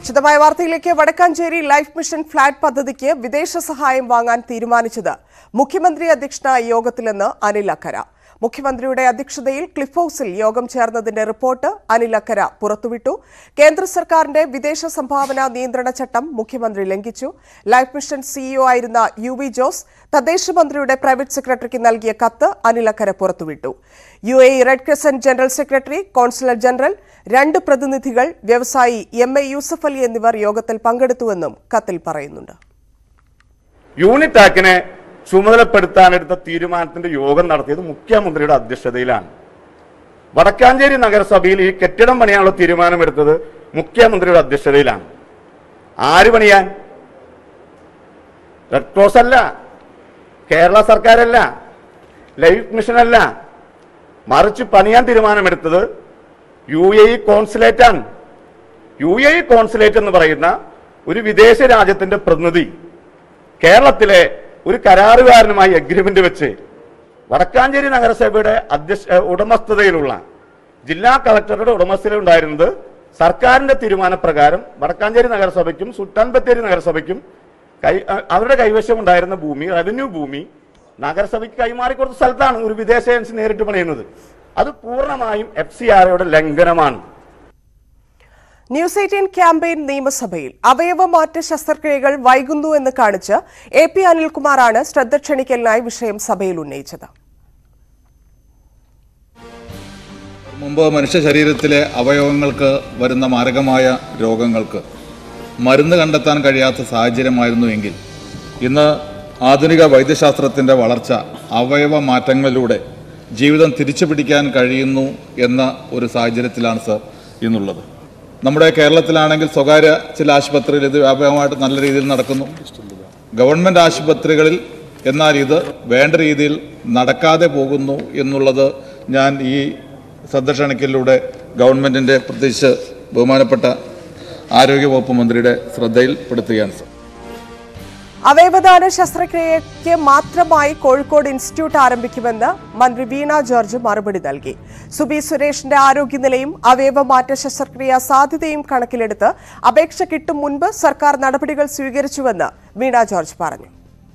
വിശദമായ വാർത്തയിലേക്ക് Vadakkanchery life mission flat പദ്ധതിക്ക് വിദേശ സഹായം വാങ്ങാൻ തീരുമാനിച്ചത് മുഖ്യമന്ത്രി അധ്യക്ഷനായ യോഗത്തിലെന്ന് അനിൽ അക്കര മുഖ്യമന്ത്രിയുടെ അധ്യക്ഷതയിൽ ക്ലിഫ് ഹൌസിൽ യോഗം ചേർന്നതിന്റെ റിപ്പോർട്ട് അനിൽ അക്കര പുറത്തുവിട്ടു കേന്ദ്ര സർക്കാരിന്റെ വിദേശ സംഭാവന നിയന്ത്രണ ചട്ടം മുഖ്യമന്ത്രി ലംഘിച്ചു ലൈഫ് മിഷൻ സിഇഒ ആയിരുന്ന യു വി ജോസ് തദ്ദേശ മന്ത്രിയുടെ പ്രൈവറ്റ് സെക്രട്ടറിക്ക് നൽകിയ കത്ത് അനിൽ അക്കര പുറത്തുവിട്ടു U A red crescent general secretary consular general രണ്ട് പ്രതിനിധികൾ വ്യവസായി എം എ യൂസഫ് അലി എന്നിവർ യോഗത്തിൽ പങ്കെടുത്തുവെന്നും കത്തിൽ പറയുന്നുണ്ട് യൂണിറ്റ് ആക്കിനെ ചുമതലപ്പെടുത്താനെടുത്ത തീരുമാനത്തിന്റെ യോഗം നടത്തിയത് മുഖ്യമന്ത്രിയുടെ അധ്യക്ഷതയിലാണ് വടക്കാഞ്ചേരി നഗരസഭയിൽ ഈ കെട്ടിടം പണിയാനുള്ള തീരുമാനമെടുത്തത് മുഖ്യമന്ത്രിയുടെ അധ്യക്ഷതയിലാണ് ആര് പണിയാൻ റെഡ് ക്രോസ് അല്ല കേരള സർക്കാരല്ല ലൈഫ് മിഷൻ അല്ല മറിച്ച് പണിയാൻ തീരുമാനമെടുത്തത് യു എ ഇ കോൺസുലേറ്റ് ആണ് യു എ ഇ കോൺസുലേറ്റ് എന്ന് പറയുന്ന ഒരു വിദേശ രാജ്യത്തിന്റെ പ്രതിനിധി കേരളത്തിലെ ഒരു കരാറുകാരനുമായി അഗ്രിമെന്റ് വെച്ച് വടക്കാഞ്ചേരി നഗരസഭയുടെ അധ്യക്ഷ ഏഹ് ഉടമസ്ഥതയിലുള്ള ജില്ലാ കളക്ടറുടെ ഉടമസ്ഥതയിലുണ്ടായിരുന്നത് സർക്കാരിന്റെ തീരുമാനപ്രകാരം വടക്കാഞ്ചേരി നഗരസഭയ്ക്കും സുൽത്താൻ ബത്തേരി നഗരസഭയ്ക്കും കൈ അഹ് അവരുടെ കൈവശം ഉണ്ടായിരുന്ന ഭൂമി റവന്യൂ ഭൂമി നഗരസഭയ്ക്ക് കൈമാറി കൊടുത്ത സ്ഥലത്താണ് ഒരു വിദേശ ഏജൻസി നേരിട്ട് പണിയുന്നത് അത് പൂർണ്ണമായും എഫ് സി ആർ ലംഘനമാണ് ന്യൂസ് എയ്റ്റീൻ ക്യാമ്പയിൻ നിയമസഭയിൽ അവയവമാറ്റ ശസ്ത്രക്രിയകൾ വൈകുന്നു എന്ന് കാണിച്ച് എ പി അനിൽകുമാറാണ് ശ്രദ്ധ ക്ഷണിക്കലിനായി വിഷയം സഭയിൽ ഉന്നയിച്ചത് മുമ്പ് മനുഷ്യ ശരീരത്തിലെ അവയവങ്ങൾക്ക് വരുന്ന മാരകമായ രോഗങ്ങൾക്ക് മരുന്ന് കണ്ടെത്താൻ കഴിയാത്ത സാഹചര്യമായിരുന്നു എങ്കിൽ ഇന്ന് ആധുനിക വൈദ്യശാസ്ത്രത്തിൻ്റെ വളർച്ച അവയവ മാറ്റങ്ങളിലൂടെ ജീവിതം തിരിച്ചു പിടിക്കാൻ കഴിയുന്നു എന്ന ഒരു സാഹചര്യത്തിലാണ് സർ ഇന്നുള്ളത് നമ്മുടെ കേരളത്തിലാണെങ്കിൽ സ്വകാര്യ ചില ആശുപത്രിയിൽ ഇത് വ്യാപകമായിട്ട് നല്ല രീതിയിൽ നടക്കുന്നു ഗവൺമെൻറ് ആശുപത്രികളിൽ എന്നാൽ ഇത് വേണ്ട രീതിയിൽ നടക്കാതെ പോകുന്നു എന്നുള്ളത് ഞാൻ ഈ ശ്രദ്ധ ക്ഷണിക്കലിലൂടെ ഗവൺമെൻറ്റിൻ്റെ പ്രത്യേകിച്ച് ബഹുമാനപ്പെട്ട ആരോഗ്യവകുപ്പ് മന്ത്രിയുടെ ശ്രദ്ധയിൽപ്പെടുത്തുകയാണ് സർ അവയവദാന ശസ്ത്രക്രിയയ്ക്ക് മാത്രമായി കോഴിക്കോട് ഇൻസ്റ്റിറ്റ്യൂട്ട് ആരംഭിക്കുമെന്ന് മന്ത്രി വീണ ജോർജ് മറുപടി നൽകി സുബി സുരേഷിന്റെ ആരോഗ്യനിലയും അവയവമാറ്റ ശസ്ത്രക്രിയ സാധ്യതയും കണക്കിലെടുത്ത് അപേക്ഷ കിട്ടും മുൻപ് സർക്കാർ നടപടികൾ സ്വീകരിച്ചുവെന്ന് വീണ ജോർജ് പറഞ്ഞു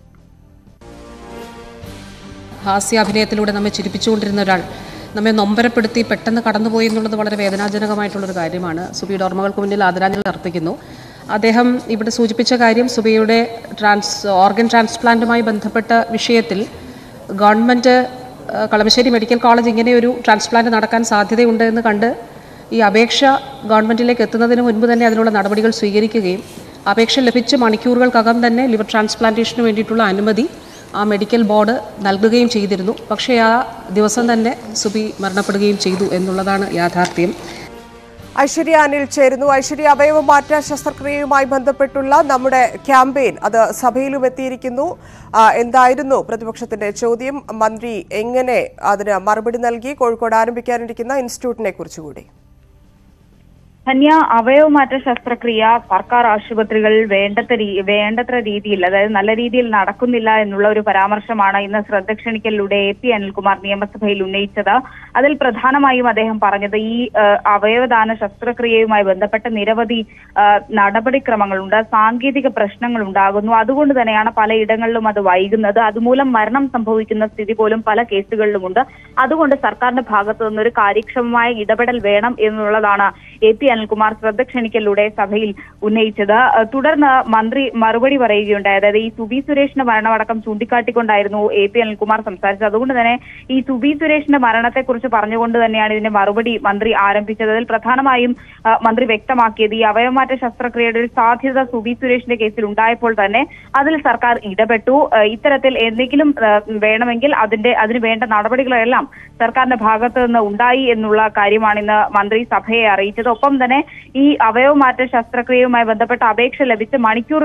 ഹാസ്യാഭിനയത്തിലൂടെ നമ്മെ ചിരിപ്പിച്ചുകൊണ്ടിരുന്ന ഒരാൾ നമ്മെ നൊമ്പരപ്പെടുത്തി പെട്ടെന്ന് കടന്നുപോയി എന്നുള്ളത് വളരെ വേദനാജനകമായിട്ടുള്ളൊരു കാര്യമാണ് സുബിയുടെ ഓർമ്മകൾക്ക് മുന്നിൽ ആദരാഞ്ജലി അർപ്പിക്കുന്നു അദ്ദേഹം ഇവിടെ സൂചിപ്പിച്ച കാര്യം സുബിയുടെ ട്രാൻസ് ഓർഗൻ ട്രാൻസ്പ്ലാന്റുമായി ബന്ധപ്പെട്ട വിഷയത്തിൽ ഗവൺമെൻറ് ഏഹ്, കളമശ്ശേരി മെഡിക്കൽ കോളേജ് ഇങ്ങനെയൊരു ട്രാൻസ്പ്ലാന്റ് നടക്കാൻ സാധ്യതയുണ്ട് എന്ന് കണ്ട് ഈ അപേക്ഷ ഗവൺമെൻറ്റിലേക്ക് എത്തുന്നതിന് മുൻപ് തന്നെ അതിനുള്ള നടപടികൾ സ്വീകരിക്കുകയും അപേക്ഷ ലഭിച്ച മണിക്കൂറുകൾക്കകം തന്നെ ലിവർ ട്രാൻസ്പ്ലാന്റേഷന് വേണ്ടിയിട്ടുള്ള അനുമതി ആ മെഡിക്കൽ ബോർഡ് നൽകുകയും ചെയ്തിരുന്നു പക്ഷേ ആ ദിവസം തന്നെ സുബി മരണപ്പെടുകയും ചെയ്തു എന്നുള്ളതാണ് യാഥാർത്ഥ്യം ഐശ്വര്യ അനിൽ ചേരുന്നു ഐശ്വര്യ അവയവമാറ്റ ശസ്ത്രക്രിയയുമായി ബന്ധപ്പെട്ടുള്ള നമ്മുടെ ക്യാമ്പയിൻ അത് സഭയിലും എത്തിയിരിക്കുന്നു ആ, എന്തായിരുന്നു പ്രതിപക്ഷത്തിന്റെ ചോദ്യം മന്ത്രി എങ്ങനെ അതിന് മറുപടി നൽകി കോഴിക്കോട് ആരംഭിക്കാനിരിക്കുന്ന ഇൻസ്റ്റിറ്റ്യൂട്ടിനെ കുറിച്ചുകൂടി ധന്യ അവയവമാറ്റ ശസ്ത്രക്രിയ സർക്കാർ ആശുപത്രികളിൽ വേണ്ടത്ര രീ- വേണ്ടത്ര രീതിയിൽ അതായത് നല്ല രീതിയിൽ നടക്കുന്നില്ല എന്നുള്ള ഒരു പരാമർശമാണ് ഇന്ന് ശ്രദ്ധ ക്ഷണിക്കലിലൂടെ എ പി അനിൽകുമാർ നിയമസഭയിൽ ഉന്നയിച്ചത് അതിൽ പ്രധാനമായും അദ്ദേഹം പറഞ്ഞത് ഈ ആ, അവയവദാന ശസ്ത്രക്രിയയുമായി ബന്ധപ്പെട്ട നിരവധി ആ, നടപടിക്രമങ്ങളുണ്ട് സാങ്കേതിക പ്രശ്നങ്ങൾ ഉണ്ടാകുന്നു അതുകൊണ്ട് തന്നെയാണ് പലയിടങ്ങളിലും അത് വൈകുന്നത് അതുമൂലം മരണം സംഭവിക്കുന്ന സ്ഥിതി പോലും പല കേസുകളിലുമുണ്ട് അതുകൊണ്ട് സർക്കാരിന്റെ ഭാഗത്തു നിന്നൊരു കാര്യക്ഷമമായ ഇടപെടൽ വേണം എന്നുള്ളതാണ് എ പി അനിൽകുമാർ ശ്രദ്ധ ക്ഷണിക്കലിലൂടെ സഭയിൽ ഉന്നയിച്ചത് അഹ് തുടർന്ന് മന്ത്രി മറുപടി പറയുകയുണ്ടായി അതായത് ഈ സുബി സുരേഷിന്റെ മരണമടക്കം ചൂണ്ടിക്കാട്ടിക്കൊണ്ടായിരുന്നു എ പി അനിൽകുമാർ സംസാരിച്ചത് അതുകൊണ്ട് തന്നെ ഈ സുബി സുരേഷിന്റെ മരണത്തെക്കുറിച്ച് പറഞ്ഞുകൊണ്ട് തന്നെയാണ് ഇതിന്റെ മറുപടി മന്ത്രി ആരംഭിച്ചത് അതിൽ പ്രധാനമായും അഹ് മന്ത്രി വ്യക്തമാക്കിയത് ഈ അവയവമാറ്റ ശസ്ത്രക്രിയയുടെ ഒരു സാധ്യത സുബി സുരേഷിന്റെ കേസിൽ ഉണ്ടായപ്പോൾ തന്നെ അതിൽ സർക്കാർ ഇടപെട്ടു അഹ് ഇത്തരത്തിൽ എന്തെങ്കിലും അഹ് വേണമെങ്കിൽ അതിന്റെ അതിന് വേണ്ട നടപടികളെല്ലാം സർക്കാരിന്റെ ഭാഗത്ത് നിന്ന് ഉണ്ടായി എന്നുള്ള കാര്യമാണ് ഇന്ന് മന്ത്രി സഭയെ അറിയിച്ചത് ഒപ്പം തന്നെ ഈ അവയവമാറ്റ ശസ്ത്രക്രിയയുമായി ബന്ധപ്പെട്ട അപേക്ഷ ലഭിച്ച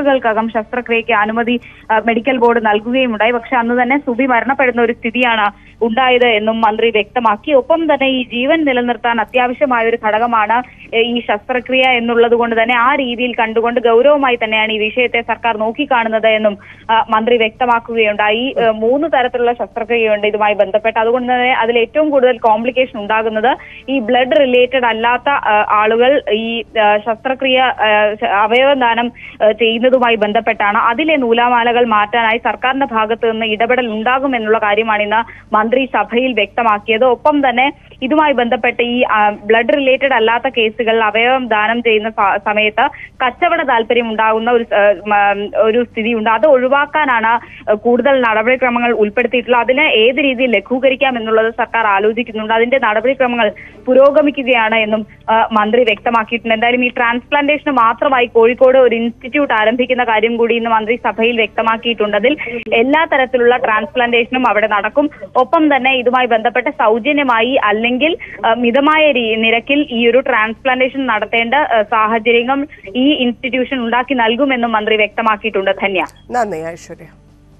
മണിക്കൂറുകൾക്കകം ശസ്ത്രക്രിയയ്ക്ക് അനുമതി അഹ് മെഡിക്കൽ ബോർഡ് നൽകുകയും ഉണ്ടായി പക്ഷെ അന്ന് തന്നെ സുബി മരണപ്പെടുന്ന ഒരു സ്ഥിതിയാണ് ഉണ്ടായത് എന്നും മന്ത്രി വ്യക്തമാക്കി ഒപ്പം തന്നെ ഈ ജീവൻ നിലനിർത്താൻ അത്യാവശ്യമായ ഒരു ഘടകമാണ് ഏഹ്, ഈ ശസ്ത്രക്രിയ എന്നുള്ളത് കൊണ്ട് തന്നെ ആ രീതിയിൽ കണ്ടുകൊണ്ട് ഗൗരവമായി തന്നെയാണ് ഈ വിഷയത്തെ സർക്കാർ നോക്കിക്കാണുന്നത് എന്നും ആ, മന്ത്രി വ്യക്തമാക്കുകയുണ്ടായി ഏഹ്, മൂന്ന് തരത്തിലുള്ള ശസ്ത്രക്രിയയുണ്ട് ഇതുമായി ബന്ധപ്പെട്ട് അതുകൊണ്ട് തന്നെ അതിൽ ഏറ്റവും കൂടുതൽ കോംപ്ലിക്കേഷൻ ഉണ്ടാകുന്നത് ഈ ബ്ലഡ് റിലേറ്റഡ് അല്ലാത്ത ആ, ആളുകൾ ഈ ആ, ശസ്ത്രക്രിയ ആ, ശ- അവയവദാനം ആ, ചെയ്യുന്നതുമായി ബന്ധപ്പെട്ടാണ് അതിലെ നൂലാമാലകൾ മാറ്റാനായി സർക്കാരിന്റെ ഭാഗത്ത് നിന്ന് ഇടപെടൽ ഉണ്ടാകും എന്നുള്ള കാര്യമാണ് ഇന്ന് മന്ത്രി സഭയിൽ വ്യക്തമാക്കിയത് ഒപ്പം തന്നെ ഇതുമായി ബന്ധപ്പെട്ട് ഈ ആ, ബ്ലഡ് റിലേറ്റഡ് അല്ലാത്ത കേസുകൾ അവയവം ദാനം ചെയ്യുന്ന സ- സമയത്ത് കച്ചവട താല്പര്യം ഉണ്ടാകുന്ന ഒരു ആ, മ, ഒരു സ്ഥിതിയുണ്ട് അത് ഒഴിവാക്കാനാണ് കൂടുതൽ നടപടിക്രമങ്ങൾ ഉൾപ്പെടുത്തിയിട്ടുള്ളത് അതിനെ ഏത് രീതിയിൽ ലഘൂകരിക്കാം എന്നുള്ളത് സർക്കാർ ആലോചിക്കുന്നുണ്ട് അതിന്റെ നടപടിക്രമങ്ങൾ പുരോഗമിക്കുകയാണ് എന്നും ആ, മന്ത്രി വ്യക്തമാക്കിയിട്ടുണ്ട് എന്തായാലും ഈ ട്രാൻസ്പ്ലാന്റേഷന് മാത്രമായി കോഴിക്കോട് ഒരു ഇൻസ്റ്റിറ്റ്യൂട്ട് ആരംഭിക്കുന്ന കാര്യം കൂടി ഇന്ന് മന്ത്രി സഭയിൽ വ്യക്തമാക്കിയിട്ടുണ്ട് അതിൽ എല്ലാ തരത്തിലുള്ള ട്രാൻസ്പ്ലാന്റേഷനും അവിടെ നടക്കും ഒപ്പം തന്നെ ഇതുമായി ബന്ധപ്പെട്ട് സൗജന്യമായി അല്ലെങ്കിൽ ആ, മിതമായ രീ- നിരക്കിൽ ഈ ഒരു ട്രാൻസ്പ്ലാന്റേഷൻ നടത്തേണ്ട ആ, സാഹചര്യങ്ങൾ ഈ ഇൻസ്റ്റിറ്റ്യൂഷൻ ഉണ്ടാക്കി നൽകുമെന്നും മന്ത്രി വ്യക്തമാക്കിയിട്ടുണ്ട് ധന്യ നന്ദി ഐശ്വര്യ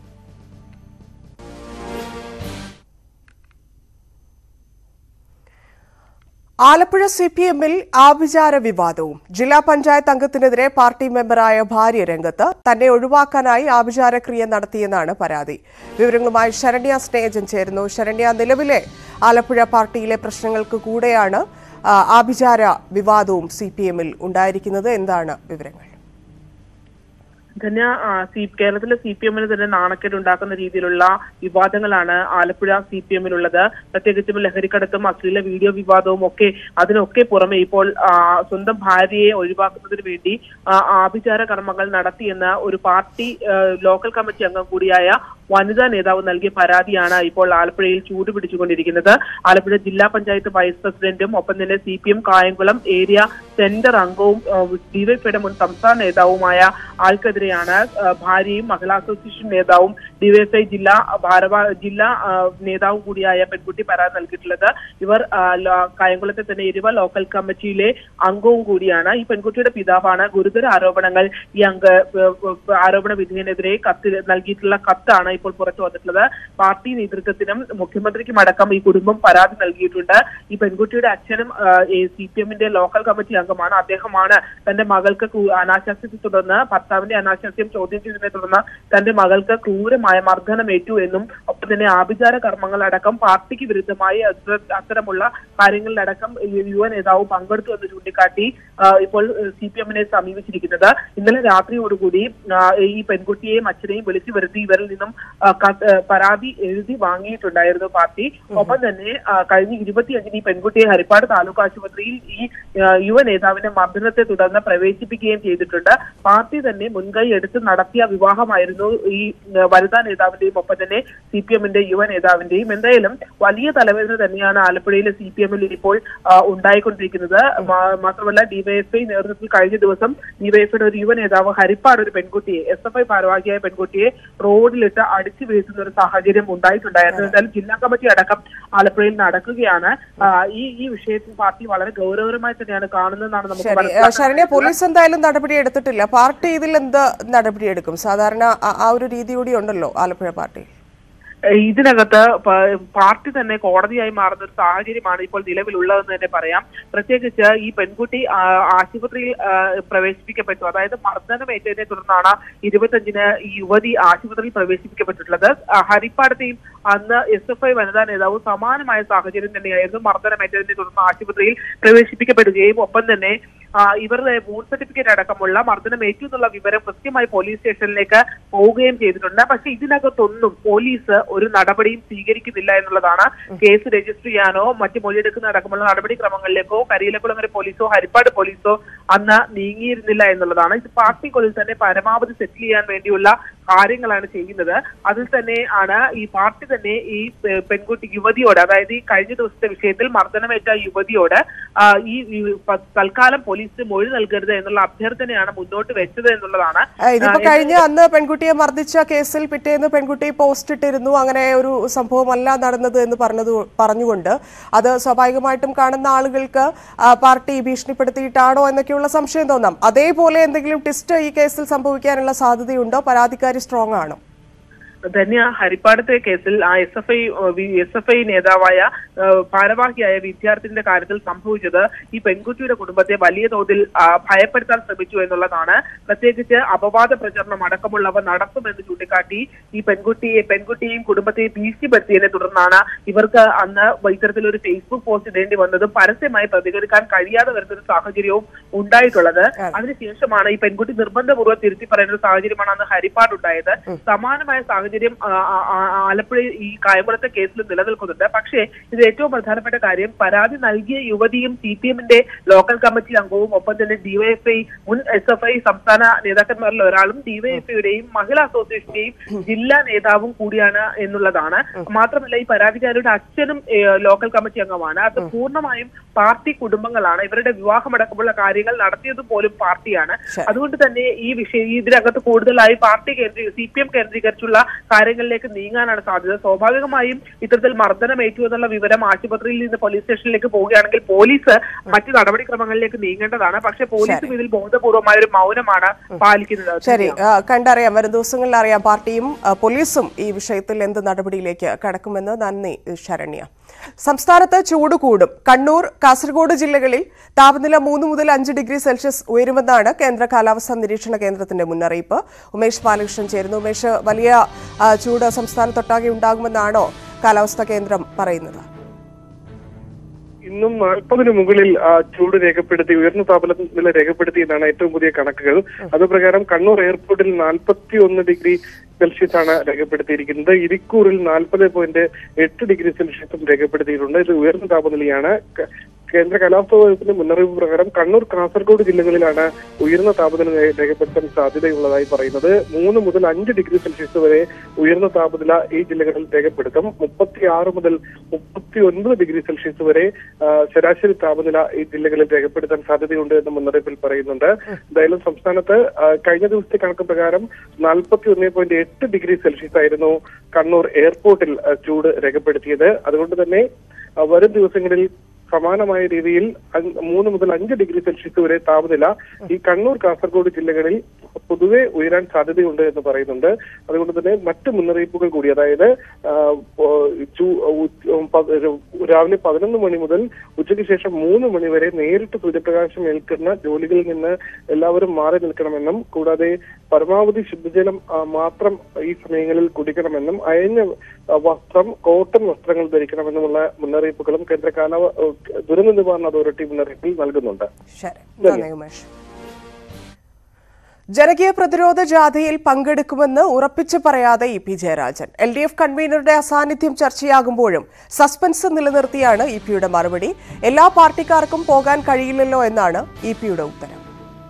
ആലപ്പുഴ സി പി എമ്മിൽ ആഭിചാര വിവാദവും ജില്ലാ പഞ്ചായത്ത് അംഗത്തിനെതിരെ പാർട്ടി മെമ്പറായ ഭാര്യ രംഗത്ത് തന്നെ ഒഴിവാക്കാനായി ആഭിചാരക്രിയ നടത്തിയെന്നാണ് പരാതി വിവരങ്ങളുമായി ശരണ്യ സ്നേഹജൻ ചേരുന്നു ശരണ്യ നിലവിലെ ആലപ്പുഴ പാർട്ടിയിലെ പ്രശ്നങ്ങൾക്ക് കൂടെയാണ് ആ, ആഭിചാര വിവാദവും സി പി എമ്മിൽ ഉണ്ടായിരിക്കുന്നത് എന്താണ് വിവരങ്ങൾ ധന്യ ആ, സി കേരളത്തിലെ സി പി എമ്മിന് തന്നെ നാണക്കേട് ഉണ്ടാക്കുന്ന രീതിയിലുള്ള വിവാദങ്ങളാണ് ആലപ്പുഴ സി പി എമ്മിനുള്ളത് പ്രത്യേകിച്ചും ലഹരിക്കടത്തും അശ്ലീല വീഡിയോ വിവാദവും ഒക്കെ അതിനൊക്കെ പുറമെ ഇപ്പോൾ ആ, സ്വന്തം ഭാര്യയെ ഒഴിവാക്കുന്നതിന് വേണ്ടി ആ, ആഭിചാര കർമ്മങ്ങൾ നടത്തിയെന്ന ഒരു പാർട്ടി ആ, ലോക്കൽ കമ്മിറ്റി അംഗം കൂടിയായ വനിതാ നേതാവ് നൽകിയ പരാതിയാണ് ഇപ്പോൾ ആലപ്പുഴയിൽ ചൂടുപിടിച്ചുകൊണ്ടിരിക്കുന്നത് ആലപ്പുഴ ജില്ലാ പഞ്ചായത്ത് വൈസ് പ്രസിഡന്റും ഒപ്പം തന്നെ C P M Kayamkulam area centre അംഗവും ഡിവൈഎഫ്ഐയുടെ മുൻ സംസ്ഥാന നേതാവുമായ ആൾക്കെതിരെയാണ് ആ, ഭാര്യയും മഹിളാ അസോസിയേഷൻ നേതാവും ഡിവൈഎഫ്ഐ ജില്ലാ ഭാരവാ ജില്ലാ ആ, നേതാവും കൂടിയായ പെൺകുട്ടി പരാതി നൽകിയിട്ടുള്ളത് ഇവർ ആ, ലോ- കായംകുളത്തെ തന്നെ എരുവ ലോക്കൽ കമ്മിറ്റിയിലെ അംഗവും കൂടിയാണ് ഈ പെൺകുട്ടിയുടെ പിതാവാണ് ഗുരുതര ആരോപണങ്ങൾ ഈ അംഗ ഏ, ഏ, ആരോപണ വിധേയനെതിരെ കത്ത് നൽകിയിട്ടുള്ള കത്താണ് ഇപ്പോൾ പുറത്തു വന്നിട്ടുള്ളത് പാർട്ടി നേതൃത്വത്തിനും മുഖ്യമന്ത്രിക്കും അടക്കം ഈ കുടുംബം പരാതി നൽകിയിട്ടുണ്ട് ഈ പെൺകുട്ടിയുടെ അച്ഛനും സി പി എമ്മിന്റെ ലോക്കൽ കമ്മിറ്റി അംഗമാണ് അദ്ദേഹമാണ് തന്റെ മകൾക്ക് ക്രൂ- അനാശാസ്യത്തെ തുടർന്ന് ഭർത്താവിന്റെ അനാശാസ്യം ചോദ്യം ചെയ്തതിനെ തുടർന്ന് തന്റെ മകൾക്ക് ക്രൂരമായ മർദ്ദനമേറ്റു എന്നും ഒപ്പം തന്നെ ആഭിചാര കർമ്മങ്ങൾ അടക്കം പാർട്ടിക്ക് വിരുദ്ധമായി അത്ര- അത്തരമുള്ള കാര്യങ്ങളിലടക്കം ഈ യുവ നേതാവ് പങ്കെടുത്തു എന്ന് ചൂണ്ടിക്കാട്ടി ആ, ഇപ്പോൾ സി പി എമ്മിനെ സമീപിച്ചിരിക്കുന്നത് ഇന്നലെ രാത്രിയോടുകൂടി ആ, ഈ പെൺകുട്ടിയെയും അച്ഛനെയും വിളിച്ചു വരുത്തി ഇവരിൽ നിന്നും ആ, ക- ആ, പരാതി എഴുതി വാങ്ങിയിട്ടുണ്ടായിരുന്നു പാർട്ടി ഒപ്പം തന്നെ ആ, കഴിഞ്ഞ ഇരുപത്തിയഞ്ചിന് ഈ പെൺകുട്ടിയെ ഹരിപ്പാട് താലൂക്ക് ആശുപത്രിയിൽ ഈ ആ, യുവ നേതാവിന്റെ മർദ്ദനത്തെ തുടർന്ന് പ്രവേശിപ്പിക്കുകയും ചെയ്തിട്ടുണ്ട് പാർട്ടി തന്നെ മുൻകൈ എടുത്ത് നടത്തിയ വിവാഹമായിരുന്നു ഈ ആ, വനിതാ നേതാവിന്റെയും ഒപ്പം തന്നെ സി പി എമ്മിന്റെ യുവ നേതാവിന്റെയും എന്തായാലും വലിയ തലവേദന തന്നെയാണ് ആലപ്പുഴയിലെ സി പി എമ്മിൽ ഇപ്പോൾ ആ, ഉണ്ടായിക്കൊണ്ടിരിക്കുന്നത് മാ- മാത്രമല്ല ഡിവൈഎഫ്ഐ നേതൃത്വത്തിൽ കഴിഞ്ഞ ദിവസം ഡിവൈഎഫ്ഐയുടെ ഒരു യുവ നേതാവ് ഹരിപ്പാട് ഒരു പെൺകുട്ടിയെ എസ് എഫ് ഐ ഭാരവാഹിയായ പെൺകുട്ടിയെ റോഡിലിട്ട് അടിച്ചു വീഴ്ത്തുന്ന ഒരു സാഹചര്യം ഉണ്ടായിട്ടുണ്ടായിരുന്നു എന്തായാലും ജില്ലാ കമ്മിറ്റി അടക്കം ആലപ്പുഴയിൽ നടക്കുകയാണ് ആ, ഈ ഈ വിഷയത്തിൽ പാർട്ടി വളരെ ഗൗരവകരമായി തന്നെയാണ് കാണുന്നതെന്നാണ് നമുക്ക് ശരി ആ, മനസ്സിലാക്കാൻ ശരണ്യ പോലീസ് എന്തായാലും നടപടി എടുത്തിട്ടില്ല പാർട്ടി ഇതിൽ എന്ത് നടപടി എടുക്കും സാധാരണ ആ- ആ ഒരു രീതി കൂടി ഉണ്ടല്ലോ ആലപ്പുഴ പാർട്ടി ഇതിനകത്ത് പ- പാർട്ടി തന്നെ കോടതിയായി മാറുന്ന ഒരു സാഹചര്യമാണ് ഇപ്പോൾ നിലവിലുള്ളതെന്ന് തന്നെ പറയാം പ്രത്യേകിച്ച് ഈ പെൺകുട്ടി ആ, ആശുപത്രിയിൽ ആ, പ്രവേശിപ്പിക്കപ്പെട്ടു അതായത് മർദ്ദനമേറ്റതിനെ തുടർന്നാണ് ഇരുപത്തഞ്ചിന് ഈ യുവതി ആശുപത്രിയിൽ പ്രവേശിപ്പിക്കപ്പെട്ടിട്ടുള്ളത് ആ, ഹരിപ്പാടത്തെയും അന്ന് എസ് എഫ് ഐ വനിതാ നേതാവ് സമാനമായ സാഹചര്യം തന്നെയായിരുന്നു മർദ്ദനമേറ്റതിനെ തുടർന്ന് ആശുപത്രിയിൽ പ്രവേശിപ്പിക്കപ്പെടുകയും ഒപ്പം തന്നെ ആ, ഇവരുടെ മൂൺ സർട്ടിഫിക്കറ്റ് അടക്കമുള്ള മർദ്ദനമേറ്റു എന്നുള്ള വിവരം കൃത്യമായി പോലീസ് സ്റ്റേഷനിലേക്ക് പോവുകയും ചെയ്തിട്ടുണ്ട് പക്ഷെ ഇതിനകത്തൊന്നും പോലീസ് ഒരു നടപടിയും സ്വീകരിക്കുന്നില്ല എന്നുള്ളതാണ് കേസ് രജിസ്റ്റർ ചെയ്യാനോ മറ്റ് മൊഴിയെടുക്കുന്ന അടക്കമുള്ള നടപടിക്രമങ്ങളിലേക്കോ കരിയിലക്കുളങ്ങര പോലീസോ ഹരിപ്പാട് പോലീസോ അന്ന് നീങ്ങിയിരുന്നില്ല എന്നുള്ളതാണ് ഇത് പാർട്ടിക്കുള്ളിൽ തന്നെ പരമാവധി സെറ്റിൽ ചെയ്യാൻ വേണ്ടിയുള്ള കാര്യങ്ങളാണ് ചെയ്യുന്നത് അതിൽ തന്നെ ആണ് ഈ പാർട്ടി തന്നെ ഈ പെ- പെൺകുട്ടി യുവതിയോട് അതായത് ഈ കഴിഞ്ഞ ദിവസത്തെ വിഷയത്തിൽ മർദ്ദനമേറ്റ യുവതിയോട് ആ, ഈ ഈ പ- തൽക്കാലം പോലീസ് മൊഴി നൽകരുത് എന്നുള്ള അഭ്യർത്ഥനയാണ് മുന്നോട്ട് വെച്ചത് എന്നുള്ളതാണ് ആ, ഇതിപ്പോ ആ, കഴിഞ്ഞ അന്ന് പെൺകുട്ടിയെ മർദ്ദിച്ച കേസിൽ പിറ്റേന്ന് പെൺകുട്ടി പോസ്റ്റ് ഇട്ടിരുന്നു അങ്ങനെ ഒരു സംഭവമല്ല നടന്നത് എന്ന് പറഞ്ഞത് പറഞ്ഞുകൊണ്ട് അത് സ്വാഭാവികമായിട്ടും കാണുന്ന ആളുകൾക്ക് ആ, പാർട്ടി ഭീഷണിപ്പെടുത്തിയിട്ടാണോ എന്നൊക്കെയുള്ള സംശയം തോന്നാം അതേപോലെ എന്തെങ്കിലും ടെസ്റ്റ് ഈ കേസിൽ സംഭവിക്കാനുള്ള സാധ്യതയുണ്ടോ പരാതിക്കാരി സ്ട്രോങ് ആണോ ധന്യ ഹരിപ്പാടത്തെ കേസിൽ ആ S F I S F I നേതാവായ ആ, ഭാരവാഹിയായ വിദ്യാർത്ഥിന്റെ കാര്യത്തിൽ സംഭവിച്ചത് ഈ പെൺകുട്ടിയുടെ കുടുംബത്തെ വലിയ തോതിൽ ആ, ഭയപ്പെടുത്താൻ ശ്രമിച്ചു എന്നുള്ളതാണ് പ്രത്യേകിച്ച് അപവാദ പ്രചരണം അടക്കമുള്ളവ നടത്തുമെന്ന് ചൂണ്ടിക്കാട്ടി ഈ പെൺകുട്ടിയെ പെൺകുട്ടിയെയും കുടുംബത്തെയും ഭീഷണിപ്പെടുത്തിയതിനെ തുടർന്നാണ് ഇവർക്ക് അന്ന് ഇത്തരത്തിലൊരു ഫേസ്ബുക്ക് പോസ്റ്റ് ഇടേണ്ടി വന്നതും പരസ്യമായി പ്രതികരിക്കാൻ കഴിയാതെ വരുന്ന ഒരു സാഹചര്യവും ഉണ്ടായിട്ടുള്ളത് അതിനുശേഷമാണ് ഈ പെൺകുട്ടി നിർബന്ധപൂർവ്വം തിരുത്തി പറയുന്ന ഒരു സാഹചര്യമാണ് അന്ന് ഹരിപ്പാട് ഉണ്ടായത് സമാനമായ സാഹചര്യം ആ, ആ, ആ, ആലപ്പുഴ ഈ കായംകുളത്തെ കേസിൽ നിലനിൽക്കുന്നുണ്ട് പക്ഷേ ഇത് ഏറ്റവും പ്രധാനപ്പെട്ട കാര്യം പരാതി നൽകിയ യുവതിയും സി പി എമ്മിന്റെ ലോക്കൽ കമ്മിറ്റി അംഗവും ഒപ്പം തന്നെ ഡിവൈഎഫ്ഐ മുൻ എസ് എഫ് ഐ സംസ്ഥാന നേതാക്കന്മാരിൽ ഒരാളും ഡിവൈഎഫ്ഐയുടെയും മഹിളാ അസോസിയേഷന്റെയും ജില്ലാ നേതാവും കൂടിയാണ് എന്നുള്ളതാണ് മാത്രമല്ല ഈ പരാതിക്കാരുടെ അച്ഛനും ഏ, ലോക്കൽ കമ്മിറ്റി അംഗമാണ് അത് പൂർണ്ണമായും പാർട്ടി കുടുംബങ്ങളാണ് ഇവരുടെ വിവാഹമടക്കമുള്ള കാര്യങ്ങൾ നടത്തിയത് പോലും പാർട്ടിയാണ് ശരി. അതുകൊണ്ട് തന്നെ ഈ വിഷയം ഇതിനകത്ത് കൂടുതലായി പാർട്ടി കേന്ദ്രീ സി പി എം കേന്ദ്രീകരിച്ചുള്ള കാര്യങ്ങളിലേക്ക് നീങ്ങാനാണ് സാധ്യത സ്വാഭാവികമായും ഇത്തരത്തിൽ മർദ്ദനമേറ്റു എന്നുള്ള വിവരം ആശുപത്രിയിൽ നിന്ന് പോലീസ് സ്റ്റേഷനിലേക്ക് പോവുകയാണെങ്കിൽ പോലീസ് മറ്റു നടപടിക്രമങ്ങളിലേക്ക് നീങ്ങേണ്ടതാണ് പക്ഷെ പോലീസും ഇതിൽ ബോധപൂർവമായ ഒരു മൗനമാണ് പാലിക്കുന്നത് ശരി ആ, കണ്ടറിയാം വരും ദിവസങ്ങളിൽ അറിയാം പാർട്ടിയും ആ, പോലീസും ഈ വിഷയത്തിൽ എന്ത് നടപടിയിലേക്ക് കടക്കുമെന്ന് നന്ദി ശരണ്യ സംസ്ഥാനത്ത് ചൂട് കൂടും കണ്ണൂർ കാസർഗോഡ് ജില്ലകളിൽ താപനില മൂന്ന് മുതൽ അഞ്ച് ഡിഗ്രി സെൽഷ്യസ് ഉയരുമെന്നാണ് കേന്ദ്ര കാലാവസ്ഥാ നിരീക്ഷണ കേന്ദ്രത്തിന്റെ മുന്നറിയിപ്പ് ഉമേഷ് ബാലകൃഷ്ണൻ ചേരുന്നു ഉമേഷ് വലിയ ആ, ചൂട് സംസ്ഥാനത്തൊട്ടാകെ ഉണ്ടാകുമെന്നാണോ കാലാവസ്ഥാ കേന്ദ്രം പറയുന്നത് ഇന്നും നാൽപ്പതിന് മുകളിൽ ആ, ചൂട് രേഖപ്പെടുത്തി ഉയർന്ന താപനില രേഖപ്പെടുത്തി എന്നാണ് ഏറ്റവും പുതിയ കണക്കുകൾ അതുപ്രകാരം കണ്ണൂർ എയർപോർട്ടിൽ നാൽപ്പത്തി ഒന്ന് ഡിഗ്രി സെൽഷ്യസ് ആണ് രേഖപ്പെടുത്തിയിരിക്കുന്നത് ഇരിക്കൂറിൽ നാൽപ്പത് പോയിന്റ് എട്ട് ഡിഗ്രി സെൽഷ്യസും രേഖപ്പെടുത്തിയിട്ടുണ്ട് ഇത് ഉയർന്ന താപനിലയാണ് ക- കേന്ദ്ര കാലാവസ്ഥാ വകുപ്പിന്റെ മുന്നറിയിപ്പ് പ്രകാരം കണ്ണൂർ കാസർഗോഡ് ജില്ലകളിലാണ് ഉയർന്ന താപനില രേ- രേഖപ്പെടുത്താൻ സാധ്യതയുള്ളതായി പറയുന്നത് മൂന്ന് മുതൽ അഞ്ച് ഡിഗ്രി സെൽഷ്യസ് വരെ ഉയർന്ന താപനില ഈ ജില്ലകളിൽ രേഖപ്പെടുത്തും മുപ്പത്തി ആറ് മുതൽ മുപ്പത്തി ഒൻപത് ഡിഗ്രി സെൽഷ്യസ് വരെ ആ, ശരാശരി താപനില ഈ ജില്ലകളിൽ രേഖപ്പെടുത്താൻ സാധ്യതയുണ്ട് എന്ന് മുന്നറിയിപ്പിൽ പറയുന്നുണ്ട് എന്തായാലും സംസ്ഥാനത്ത് ആ, കഴിഞ്ഞ ദിവസത്തെ കണക്ക് പ്രകാരം നാൽപ്പത്തി ഒന്ന് പോയിന്റ് എട്ട് ഡിഗ്രി സെൽഷ്യസ് ആയിരുന്നു കണ്ണൂർ എയർപോർട്ടിൽ ആ, ചൂട് രേഖപ്പെടുത്തിയത് അതുകൊണ്ട് തന്നെ ആ, വരും ദിവസങ്ങളിൽ സമാനമായ രീതിയിൽ അഞ്ച് മൂന്ന് മുതൽ അഞ്ച് ഡിഗ്രി സെൽഷ്യസ് വരെ താപനില ഈ കണ്ണൂർ കാസർഗോഡ് ജില്ലകളിൽ പൊതുവെ ഉയരാൻ സാധ്യതയുണ്ട് എന്ന് പറയുന്നുണ്ട് അതുകൊണ്ട് തന്നെ മറ്റ് മുന്നറിയിപ്പുകൾ കൂടി അതായത് ആ, ഓ, ചൂ- ഉ- പ- രാവിലെ പതിനൊന്ന് മണി മുതൽ ഉച്ചയ്ക്ക് ശേഷം മൂന്ന് മണി വരെ നേരിട്ട് സൂര്യപ്രകാശം ഏൽക്കുന്ന ജോലികളിൽ നിന്ന് എല്ലാവരും മാറി നിൽക്കണമെന്നും കൂടാതെ പരമാവധി ശുദ്ധജലം ആ, മാത്രം ഈ സമയങ്ങളിൽ കുടിക്കണമെന്നും അയഞ്ഞ ആ, വസ്ത്രം കോട്ടൺ വസ്ത്രങ്ങൾ ധരിക്കണമെന്നുമുള്ള മുന്നറിയിപ്പുകളും കേന്ദ്ര കാലാവ ദുരന്ത നിവാരണ അതോറിറ്റി മുന്നറിയിപ്പിൽ നൽകുന്നുണ്ട് ശരി നന്ദി ഉമേഷ് ജനകീയ പ്രതിരോധ ജാഥയിൽ പങ്കെടുക്കുമെന്ന് ഉറപ്പിച്ചു പറയാതെ E P Jayarajan L D F കൺവീനറുടെ അസാന്നിധ്യം ചർച്ചയാകുമ്പോഴും സസ്പെൻസ് നിലനിർത്തിയാണ് ഇ പിയുടെ മറുപടി എല്ലാ പാർട്ടിക്കാർക്കും പോകാൻ കഴിയില്ലല്ലോ എന്നാണ് ഇ പിയുടെ ഉത്തരം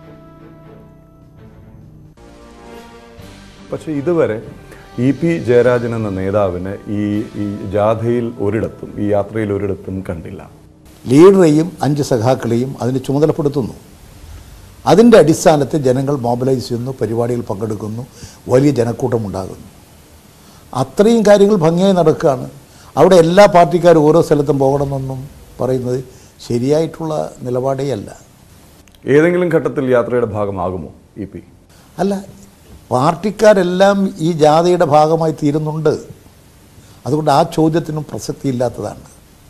പക്ഷേ ഇതുവരെ ഇ പി ജയരാജൻ എന്ന നേതാവിനെ ഈ ഈ ജാഥയിൽ ഒരിടത്തും ഈ യാത്രയിൽ ഒരിടത്തും കണ്ടില്ല ലീഡറെയും അഞ്ച് സഖാക്കളെയും അതിന് ചുമതലപ്പെടുത്തുന്നു അതിൻ്റെ അടിസ്ഥാനത്തിൽ ജനങ്ങൾ മോബിലൈസ് ചെയ്യുന്നു പരിപാടിയിൽ പങ്കെടുക്കുന്നു വലിയ ജനക്കൂട്ടം ഉണ്ടാകുന്നു അത്രയും കാര്യങ്ങൾ ഭംഗിയായി നടക്കുകയാണ് അവിടെ എല്ലാ പാർട്ടിക്കാരും ഓരോ സ്ഥലത്തും പോകണമെന്നൊന്നും പറയുന്നത് ശരിയായിട്ടുള്ള നിലപാടേ അല്ല ഏതെങ്കിലും ഘട്ടത്തിൽ യാത്രയുടെ ഭാഗമാകുമോ ഇ പി അല്ല പാർട്ടിക്കാരെല്ലാം ഈ ജാഥയുടെ ഭാഗമായി തീരുന്നുണ്ട് അതുകൊണ്ട് ആ ചോദ്യത്തിനും പ്രസക്തിയില്ലാത്തതാണ്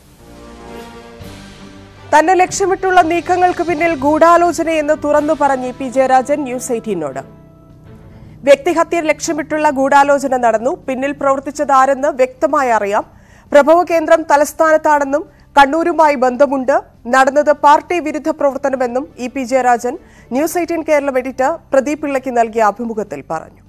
തന്നെ ലക്ഷ്യമിട്ടുള്ള നീക്കങ്ങൾക്ക് പിന്നിൽ ഗൂഢാലോചനയെന്ന് തുറന്നു പറഞ്ഞ് പി ജയരാജൻ ന്യൂസ് എയ്റ്റീനോട് വ്യക്തിഹത്യ ലക്ഷ്യമിട്ടുള്ള ഗൂഢാലോചന നടന്നു പിന്നിൽ പ്രവർത്തിച്ചത് ആരെന്ന് വ്യക്തമായി അറിയാം പ്രഭവ കേന്ദ്രം തലസ്ഥാനത്താണെന്നും കണ്ണൂരുമായി ബന്ധമുണ്ട് നടന്നത് പാർട്ടി വിരുദ്ധ പ്രവർത്തനമെന്നും E P Jayarajan news eighteen Keralam editor Pradeep പിള്ളയ്ക്ക് നൽകിയ അഭിമുഖത്തിൽ പറഞ്ഞു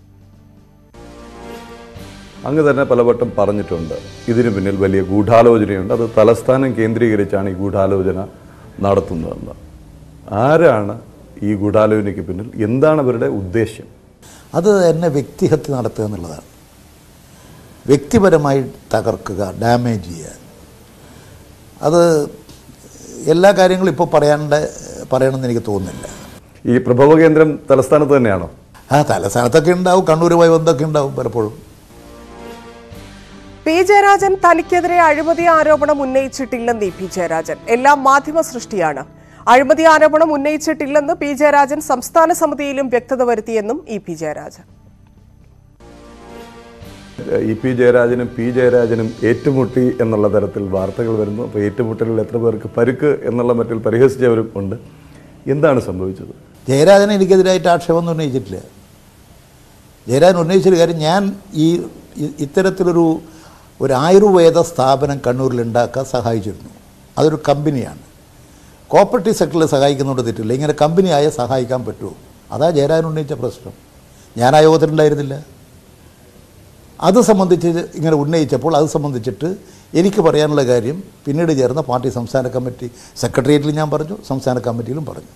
അങ്ങ് തന്നെ പലവട്ടം പറഞ്ഞിട്ടുണ്ട് ഇതിനു പിന്നിൽ വലിയ ഗൂഢാലോചനയുണ്ട് അത് തലസ്ഥാനം കേന്ദ്രീകരിച്ചാണ് ഈ ഗൂഢാലോചന നടത്തുന്നതെന്ന് ആരാണ് ഈ ഗൂഢാലോചനയ്ക്ക് പിന്നിൽ എന്താണ് അവരുടെ ഉദ്ദേശ്യം അത് എന്നെ വ്യക്തിഹത്യ നടത്തുക എന്നുള്ളതാണ് വ്യക്തിപരമായി തകർക്കുക ഡാമേജ് ചെയ്യുക അത് എല്ലാ കാര്യങ്ങളും ഇപ്പോൾ പറയാണ്ട് പറയണമെന്ന് എനിക്ക് തോന്നുന്നില്ല ഈ പ്രഭവ കേന്ദ്രം തലസ്ഥാനത്ത് തന്നെയാണോ ആ തലസ്ഥാനത്തൊക്കെ ഉണ്ടാവും കണ്ണൂരുമായി ബന്ധമൊക്കെ ഉണ്ടാവും പലപ്പോഴും പി ജയരാജൻ തനിക്കെതിരെ അഴിമതി ആരോപണം ഉന്നയിച്ചിട്ടില്ലെന്ന് ഇ പി ജയരാജൻ എല്ലാം മാധ്യമ സൃഷ്ടിയാണ് അഴിമതി ആരോപണം ഉന്നയിച്ചിട്ടില്ലെന്ന് പി ജയരാജൻ സംസ്ഥാന സമിതിയിലും വ്യക്തത വരുത്തിയെന്നും ഇ പി ജയരാജൻ ഇ പി ജയരാജനും പി ജയരാജനും ഏറ്റുമുട്ടി എന്നുള്ള തരത്തിൽ വാർത്തകൾ വരുന്നു അപ്പോൾ ഏറ്റുമുട്ടലിൽ എത്ര പേർക്ക് പരുക്ക് എന്നുള്ള മറ്റിൽ പരിഹസിച്ചവരും ഉണ്ട് എന്താണ് സംഭവിച്ചത് ജയരാജൻ എനിക്കെതിരായിട്ട് ആക്ഷേപമൊന്നും ഉന്നയിച്ചിട്ടില്ല ജയരാജൻ ഉന്നയിച്ചൊരു കാര്യം ഞാൻ ഈ ഇ- ഇത്തരത്തിലൊരു ഒരു ആയുർവേദ സ്ഥാപനം കണ്ണൂരിൽ ഉണ്ടാക്കാൻ സഹായിച്ചിരുന്നു അതൊരു കമ്പനിയാണ് കോപ്പറേറ്റീവ് സെക്ടറിൽ സഹായിക്കുന്നതുകൊണ്ട് തെറ്റില്ല ഇങ്ങനെ കമ്പനിയായ സഹായിക്കാൻ പറ്റുമോ അതാ ജയരാജൻ ഉന്നയിച്ച പ്രശ്നം ഞാൻ ആ യോഗത്തിലുണ്ടായിരുന്നില്ല അത് സംബന്ധിച്ച് ഇങ്ങനെ ഉന്നയിച്ചപ്പോൾ അത് സംബന്ധിച്ചിട്ട് എനിക്ക് പറയാനുള്ള കാര്യം പിന്നീട് ചേർന്ന പാർട്ടി സംസ്ഥാന കമ്മിറ്റി സെക്രട്ടേറിയറ്റിൽ ഞാൻ പറഞ്ഞു സംസ്ഥാന കമ്മിറ്റിയിലും പറഞ്ഞു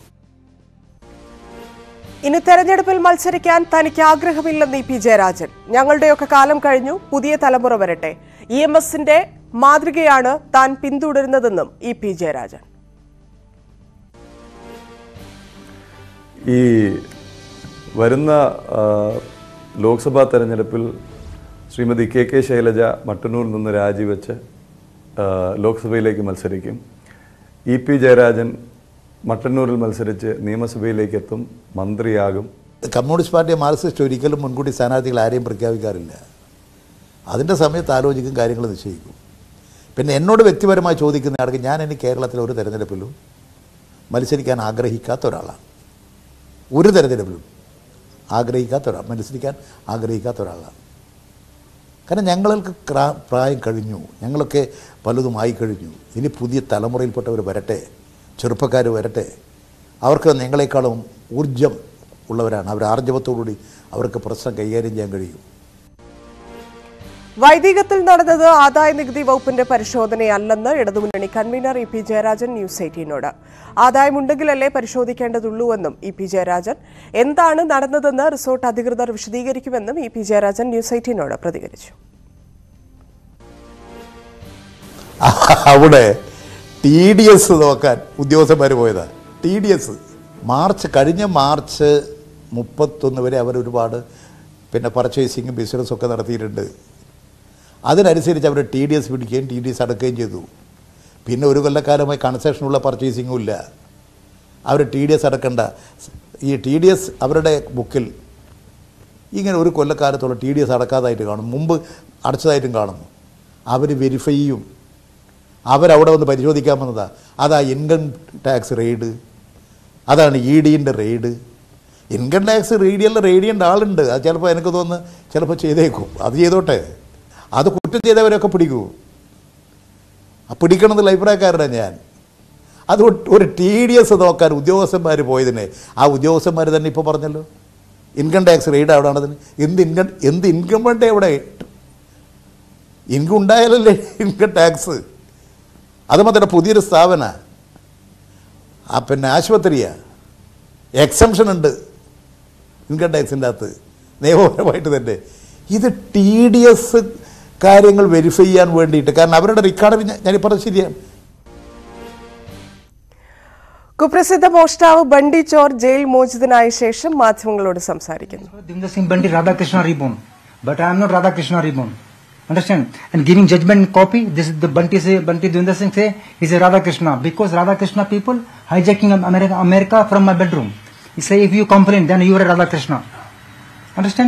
ഇനി തെരഞ്ഞെടുപ്പിൽ മത്സരിക്കാൻ തനിക്ക് ആഗ്രഹമില്ലെന്ന് ഇ പി ജയരാജൻ ഞങ്ങളുടെയൊക്കെ കാലം കഴിഞ്ഞു പുതിയ തലമുറ വരട്ടെ ഇ എം എസിന്റെ മാതൃകയാണ് താൻ പിന്തുടരുന്നതെന്നും ഇ പി ജയരാജൻ ഈ വരുന്ന ആ, ലോക്സഭാ തെരഞ്ഞെടുപ്പിൽ ശ്രീമതി കെ കെ ശൈലജ മട്ടന്നൂരിൽ നിന്ന് രാജിവെച്ച് ആ, ലോക്സഭയിലേക്ക് മത്സരിക്കും ഇ പി ജയരാജൻ മട്ടന്നൂരിൽ മത്സരിച്ച് നിയമസഭയിലേക്ക് എത്തും മന്ത്രിയാകും കമ്മ്യൂണിസ്റ്റ് പാർട്ടി മാർക്സിസ്റ്റ് ഒരിക്കലും മുൻകൂട്ടി സ്ഥാനാർത്ഥികൾ ആരെയും പ്രഖ്യാപിക്കാറില്ല അതിൻ്റെ സമയത്ത് ആലോചിക്കും കാര്യങ്ങൾ നിശ്ചയിക്കും പിന്നെ എന്നോട് വ്യക്തിപരമായി ചോദിക്കുന്ന ആൾക്ക് ഞാൻ ഇനി കേരളത്തിലെ ഒരു തെരഞ്ഞെടുപ്പിലും മത്സരിക്കാൻ ആഗ്രഹിക്കാത്ത ഒരാളാണ് ഒരു തെരഞ്ഞെടുപ്പിലും ആഗ്രഹിക്കാത്ത ഒരാൾ മത്സരിക്കാൻ ആഗ്രഹിക്കാത്ത ഒരാളാണ് കാരണം ഞങ്ങൾക്ക് ക്രാ- പ്രായം കഴിഞ്ഞു ഞങ്ങളൊക്കെ പലതും ആയി കഴിഞ്ഞു ഇനി പുതിയ തലമുറയിൽപ്പെട്ടവർ വരട്ടെ ചെറുപ്പക്കാർ വരട്ടെ അവർക്ക് ഞങ്ങളെക്കാളും ഊർജം ഉള്ളവരാണ് അവർ ആർജവത്തോടുകൂടി അവർക്ക് പ്രശ്നം കൈകാര്യം ചെയ്യാൻ കഴിയും വൈദികത്തിൽ നടന്നത് ആദായ നികുതി വകുപ്പിന്റെ പരിശോധനയല്ലെന്ന് ഇടതുമുന്നണി കൺവീനർ ഇ പി ജയരാജൻ ന്യൂസ് എയ്റ്റീനോട് ആദായമുണ്ടെങ്കിലല്ലേ പരിശോധിക്കേണ്ടതുള്ളൂവെന്നും ഇ പി ജയരാജൻ എന്താണ് നടന്നതെന്ന് റിസോർട്ട് അധികൃതർ വിശദീകരിക്കുമെന്നും ഇ പി ജയരാജൻ ന്യൂസ് എയ്റ്റീനോട് പ്രതികരിച്ചു അവിടെ ടി ഡി എസ് നോക്കാൻ ഉദ്യോഗസ്ഥന്മാർ പോയതാ ടി ഡി എസ് മാർച്ച് കഴിഞ്ഞ മാർച്ച് മുപ്പത്തൊന്ന് വരെ അവർ ഒരുപാട് പിന്നെ പർച്ചേസിങ്ങും ബിസിനസ്സും ഒക്കെ നടത്തിയിട്ടുണ്ട് അതിനനുസരിച്ച് അവർ ടി ഡി എസ് പിടിക്കുകയും ടി ഡി എസ് അടക്കുകയും ചെയ്തു പിന്നെ ഒരു കൊല്ലക്കാലമായി കൺസെഷനുള്ള പർച്ചേസിങ്ങും ഇല്ല അവർ ടി ഡി എസ് അടക്കണ്ട ഈ ടി ഡി എസ് അവരുടെ ബുക്കിൽ ഇങ്ങനെ ഒരു കൊല്ലക്കാലത്തോളം ടി ഡി എസ് അടക്കാതായിട്ട് കാണും മുമ്പ് അടച്ചതായിട്ടും കാണുന്നു അവർ വെരിഫൈ ചെയ്യും അവരവിടെ വന്ന് പരിശോധിക്കാൻ വന്നതാ അതാ ഇൻകം ടാക്സ് റെയ്ഡ് അതാണ് ഇ ഡിൻ്റെ റെയ്ഡ് ഇൻകം ടാക്സ് റെയ്ഡ് ചെയ്യേണ്ട റെയ്ഡ് ചെയ്യേണ്ട ആളുണ്ട് അത് ചിലപ്പോൾ എനിക്ക് തോന്നുന്നു ചിലപ്പോൾ ചെയ്തേക്കും അത് ചെയ്തോട്ടെ അത് കുറ്റം ചെയ്തവരൊക്കെ പിടിക്കൂ ആ പിടിക്കണമെന്നുള്ള അഭിപ്രായക്കാരനാണ് ഞാൻ അത് ഒ- ഒരു ടി ഡി എസ് നോക്കാൻ ഉദ്യോഗസ്ഥന്മാർ പോയതിനെ ആ ഉദ്യോഗസ്ഥന്മാർ തന്നെ ഇപ്പോൾ പറഞ്ഞല്ലോ ഇൻകം ടാക്സ് റെയ്ഡ് അവിടെ ആണതിന് എന്ത് ഇൻകം എന്ത് ഇൻകം വേണ്ടേ അവിടെ ഇൻകം ഉണ്ടായാലല്ലേ ഇൻകം ടാക്സ് അത് മാത്രമല്ല പുതിയൊരു സ്ഥാപന ആ പിന്നെ ആശുപത്രിയാണ് എക്സംഷൻ ഉണ്ട് ഇൻകം ടാക്സിൻ്റെ അകത്ത് നിയമപരമായിട്ട് തന്നെ ഇത് ടി ഡി എസ് കാര്യങ്ങൾ വെരിഫൈ ചെയ്യാൻ വേണ്ടിയിട്ട് കാരണം അവരുടെ റെക്കോർഡ് ഞാൻ പറഞ്ഞത് ശരിയാണ് കുപ്രസിദ്ധ മോഷ്ടാവ് ബണ്ടി ചോർ ജയിൽ മോചിതനായ ശേഷം മാധ്യമങ്ങളോട് സംസാരിക്കുന്നു Devendra Singh Bandi Radhakrishna reborn. But I am not Radhakrishna reborn. Understand? And giving judgment copy, this is the Banti say, Banti Devendra Singh say, he's a Radhakrishna. Because Radhakrishna people hijacking America, America from my bedroom. He say, if you complain, then you are a Radhakrishna. Understand?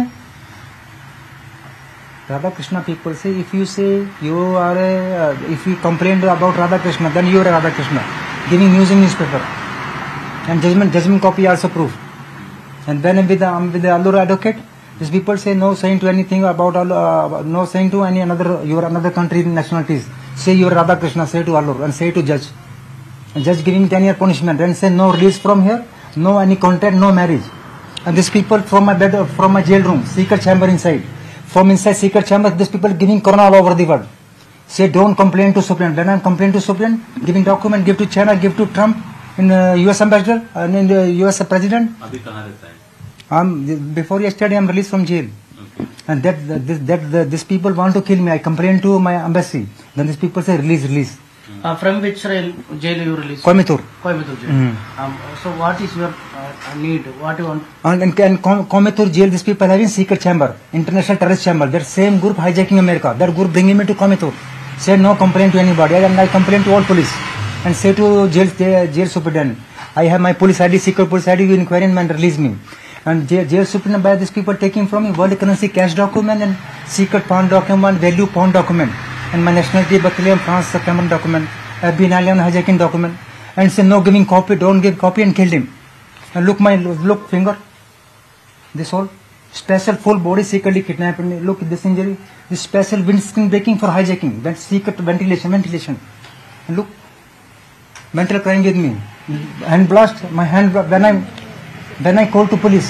Radhakrishna people say, if you say you are a, uh, if you complain about Radhakrishna, then you are a Radhakrishna. Giving news in newspaper. And judgment, judgment copy also proof. And when I'm with the, I'm with the Allur advocate, these people say no saying to anything about Allur, uh, no saying to any another, your another country nationalities. Say you are Radha Krishna, say to Allur and say to judge. And judge giving 10 year punishment and say no release from here, no any contact, no marriage. And these people from my bed, from my jail room, secret chamber inside. From inside secret chamber, these people giving corona all over the world. Say don't complain to Supreme. Then I'm complain to Supreme, giving document, give to China, give to Trump, in uh, US ambassador, and in the US president. Um, before yesterday, I'm released from jail. And that, that, this, that the, these people want to kill me. I complained to my embassy. Then these people say release, release. Uh, from which jail, jail you released? Coimbatore. Coimbatore jail. Mhm. Um, so what is your uh, need? What you want? And, and, and Com- Coimbatore jail, these people having secret chamber, international terrorist chamber. That same group hijacking America. That group bringing me to Coimbatore. Said no complaint to anybody. And I complained to all police. And say to jail, jail superintendent, I have my police ID, secret police ID, you inquire and release me. And jail, jail superintendent by these people taking from me world currency cash document and secret pawn document, value pawn document, and my nationality Bethlehem, France, September document, FBI alien hijacking document, and say no giving copy, don't give copy, and killed him. And look my look finger, this whole special full body secretly kidnapped me. Look this injury, this special windscreen breaking for hijacking, that secret ventilation, ventilation. And look, mental crime with me, hand blast, my hand when I when I call to police.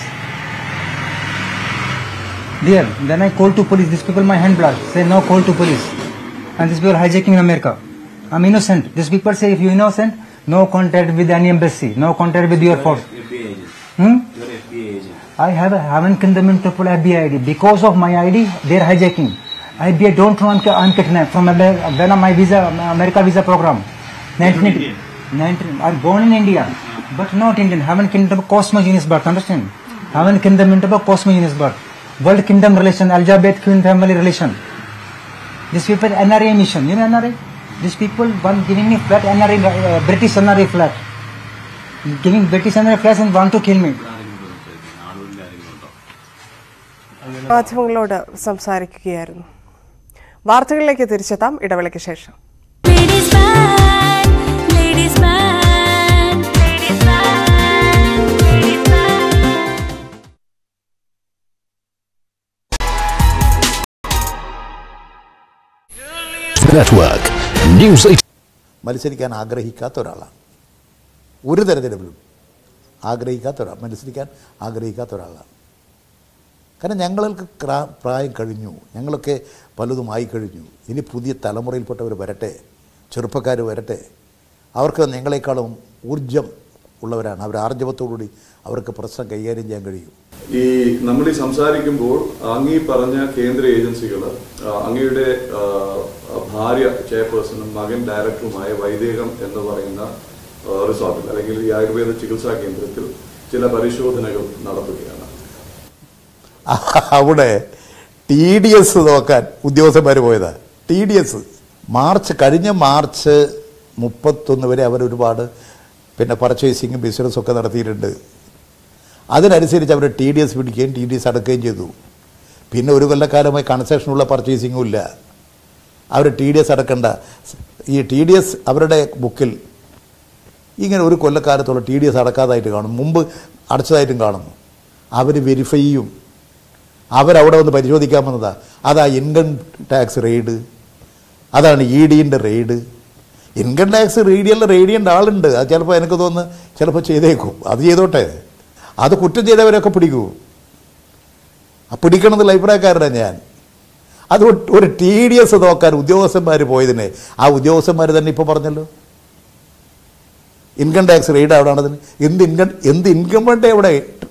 There, then I call to police. These people my hand blast. Say no call to police. And these people hijacking in America. I'm innocent. These people say if you're innocent, no contact with any embassy, no contact with your force. Hmm? I have a haven't condemned to pull FBI ID. Because of my ID, they're hijacking. FBI don't know I'm, I'm kidnapped from Amer- when my visa, America visa program. 19, 19, I'm born in India, but not Indian. Haven't kingdom of cosmogeneous birth, understand? Haven't kingdom into a cosmogeneous birth. World kingdom relation, Elizabeth Queen family relation. These people NRA mission, you know NRA? These people one giving me flat NRA, uh, British NRA flat. Giving British NRA flat and want to kill me. മാധ്യമങ്ങളോട് സംസാരിക്കുകയായിരുന്നു വാർത്തകളിലേക്ക് തിരിച്ചെത്താം ഇടവേളയ്ക്ക് ശേഷം Ladies man, ladies man, ladies man, ladies man. Network. News 8. മത്സരിക്കാൻ ആഗ്രഹിക്കാത്ത ഒരാളാണ് ഒരു തരത്തിലും ആഗ്രഹിക്കാത്ത ഒരാൾ മത്സരിക്കാൻ ആഗ്രഹിക്കാത്ത ഒരാളാണ് കാരണം ഞങ്ങൾക്ക് ക്രാ- പ്രായം കഴിഞ്ഞു ഞങ്ങളൊക്കെ പലതും ആയി കഴിഞ്ഞു ഇനി പുതിയ തലമുറയിൽപ്പെട്ടവർ വരട്ടെ ചെറുപ്പക്കാർ വരട്ടെ അവർക്ക് ഞങ്ങളെക്കാളും ഊർജം ഉള്ളവരാണ് അവർ ആർജവത്തോടുകൂടി അവർക്ക് പ്രശ്നം കൈകാര്യം ചെയ്യാൻ കഴിയും ഈ നമ്മൾ ഈ സംസാരിക്കുമ്പോൾ അങ്ങീ പറഞ്ഞ കേന്ദ്ര ഏജൻസികൾ അങ്ങയുടെ ആ, ഭാര്യ ചെയർപേഴ്സണും മകൻ ഡയറക്ടറുമായ വൈദേകം എന്ന് പറയുന്ന ആ, റിസോർട്ടിൽ അല്ലെങ്കിൽ ഈ ആയുർവേദ ചികിത്സാ കേന്ദ്രത്തിൽ ചില പരിശോധനകൾ നടത്തുകയാണ് അവിടെ ടി ഡി എസ് നോക്കാൻ ഉദ്യോഗസ്ഥന്മാർ പോയതാ ടി ഡി എസ് മാർച്ച് കഴിഞ്ഞ മാർച്ച് മുപ്പത്തൊന്ന് വരെ അവർ ഒരുപാട് പിന്നെ പർച്ചേസിങ്ങും ബിസിനസ്സും ഒക്കെ നടത്തിയിട്ടുണ്ട് അതിനനുസരിച്ച് അവർ ടി ഡി എസ് പിടിക്കുകയും ടി ഡി എസ് അടക്കുകയും ചെയ്തു പിന്നെ ഒരു കൊല്ലക്കാലമായി കൺസെഷനുള്ള പർച്ചേസിങ്ങും ഇല്ല അവർ ടി ഡി എസ് അടക്കണ്ട ഈ ടി ഡി എസ് അവരുടെ ബുക്കിൽ ഇങ്ങനെ ഒരു കൊല്ലക്കാലത്തോളം ടി ഡി എസ് അടക്കാതായിട്ട് കാണും മുമ്പ് അടച്ചതായിട്ടും കാണുന്നു അവർ വെരിഫൈ ചെയ്യും അവരവിടെ വന്ന് പരിശോധിക്കാൻ വന്നതാ അതാ ഇൻകം ടാക്സ് റെയ്ഡ് അതാണ് ഇ ഡിൻ്റെ റെയ്ഡ് ഇൻകം ടാക്സ് റെയ്ഡിയുള്ള റെയ്ഡ് ചെയ്യേണ്ട ആളുണ്ട് അത് ചിലപ്പോൾ എനിക്ക് തോന്നുന്നു ചിലപ്പോൾ ചെയ്തേക്കും അത് ചെയ്തോട്ടെ അത് കുറ്റം ചെയ്തവരൊക്കെ പിടിക്കൂ ആ പിടിക്കണമെന്നുള്ള അഭിപ്രായക്കാരനാണ് ഞാൻ അത് ഒരു- ഒരു ടി ഡി എസ് നോക്കാൻ ഉദ്യോഗസ്ഥന്മാർ പോയതിന് ആ ഉദ്യോഗസ്ഥന്മാർ തന്നെ ഇപ്പോൾ പറഞ്ഞല്ലോ ഇൻകം ടാക്സ് റെയ്ഡ് അവിടെയാണതിന് എന്ത് ഇൻകം എന്ത് ഇൻകം വേണ്ടേ അവിടെ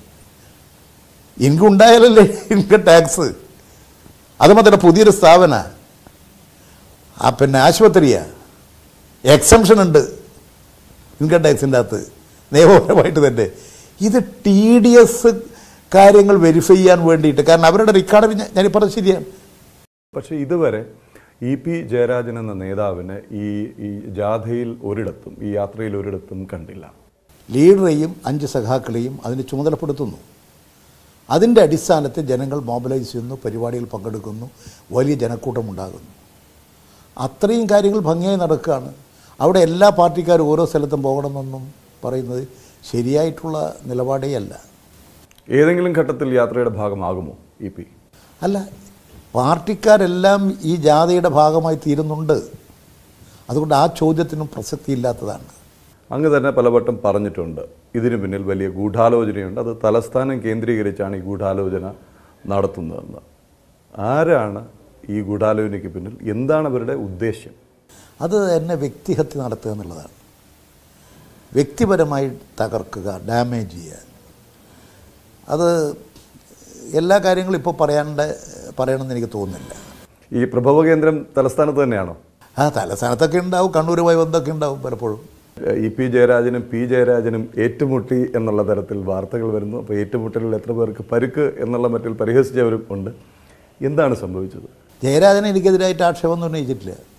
ഇൻകം ഉണ്ടായാലല്ലേ ഇൻകം ടാക്സ് അത് മാത്രമല്ല പുതിയൊരു സ്ഥാപന ആ പിന്നെ ആശുപത്രിയാ എക്സംഷൻ ഉണ്ട് ഇൻകം ടാക്സിൻ്റെ അകത്ത് നിയമപരമായിട്ട് തന്നെ ഇത് ടി ഡി എസ് കാര്യങ്ങൾ വെരിഫൈ ചെയ്യാൻ വേണ്ടിയിട്ട് കാരണം അവരുടെ റെക്കോർഡ് ഞാൻ പറഞ്ഞത് ശരിയാണ് പക്ഷേ ഇതുവരെ ഇ പി ജയരാജൻ എന്ന നേതാവിനെ ഈ ഈ ജാഥയിൽ ഒരിടത്തും ഈ യാത്രയിൽ ഒരിടത്തും കണ്ടില്ല ലീഡറെയും അഞ്ച് സഖാക്കളെയും അതിന് ചുമതലപ്പെടുത്തുന്നു അതിൻ്റെ അടിസ്ഥാനത്തിൽ ജനങ്ങൾ മോബിലൈസ് ചെയ്യുന്നു പരിപാടിയിൽ പങ്കെടുക്കുന്നു വലിയ ജനക്കൂട്ടം ഉണ്ടാകുന്നു അത്രയും കാര്യങ്ങൾ ഭംഗിയായി നടക്കുകയാണ് അവിടെ എല്ലാ പാർട്ടിക്കാരും ഓരോ സ്ഥലത്തും പോകണമെന്നൊന്നും പറയുന്നത് ശരിയായിട്ടുള്ള നിലപാടേ അല്ല ഏതെങ്കിലും ഘട്ടത്തിൽ യാത്രയുടെ ഭാഗമാകുമോ ഇ പി അല്ല പാർട്ടിക്കാരെല്ലാം ഈ ജാഥയുടെ ഭാഗമായി തീരുന്നുണ്ട് അതുകൊണ്ട് ആ ചോദ്യത്തിനും പ്രസക്തിയില്ലാത്തതാണ് അങ്ങ് തന്നെ പലവട്ടം പറഞ്ഞിട്ടുണ്ട് ഇതിനു പിന്നിൽ വലിയ ഗൂഢാലോചനയുണ്ട് അത് തലസ്ഥാനം കേന്ദ്രീകരിച്ചാണ് ഈ ഗൂഢാലോചന നടത്തുന്നതെന്ന് ആരാണ് ഈ ഗൂഢാലോചനയ്ക്ക് പിന്നിൽ എന്താണ് അവരുടെ ഉദ്ദേശ്യം അത് എന്നെ വ്യക്തിഹത്യ നടത്തുക എന്നുള്ളതാണ് വ്യക്തിപരമായി തകർക്കുക ഡാമേജ് ചെയ്യുക അത് എല്ലാ കാര്യങ്ങളും ഇപ്പോൾ പറയാണ്ട പറയണമെന്ന് എനിക്ക് തോന്നുന്നില്ല ഈ പ്രഭവ കേന്ദ്രം തലസ്ഥാനത്ത് തന്നെയാണോ ആ തലസ്ഥാനത്തൊക്കെ ഉണ്ടാവും കണ്ണൂരുമായി ബന്ധമൊക്കെ ഉണ്ടാവും പലപ്പോഴും ഇ പി ജയരാജനും പി ജയരാജനും ഏറ്റുമുട്ടി എന്നുള്ള തരത്തിൽ വാർത്തകൾ വരുന്നു അപ്പോൾ ഏറ്റുമുട്ടലിൽ എത്ര പേർക്ക് പരുക്ക് എന്നുള്ള മറ്റിൽ പരിഹസിച്ചവരും ഉണ്ട് എന്താണ് സംഭവിച്ചത് ജയരാജന് എനിക്കെതിരായിട്ട് ആക്ഷേപമൊന്നും ഉന്നയിച്ചിട്ടില്ല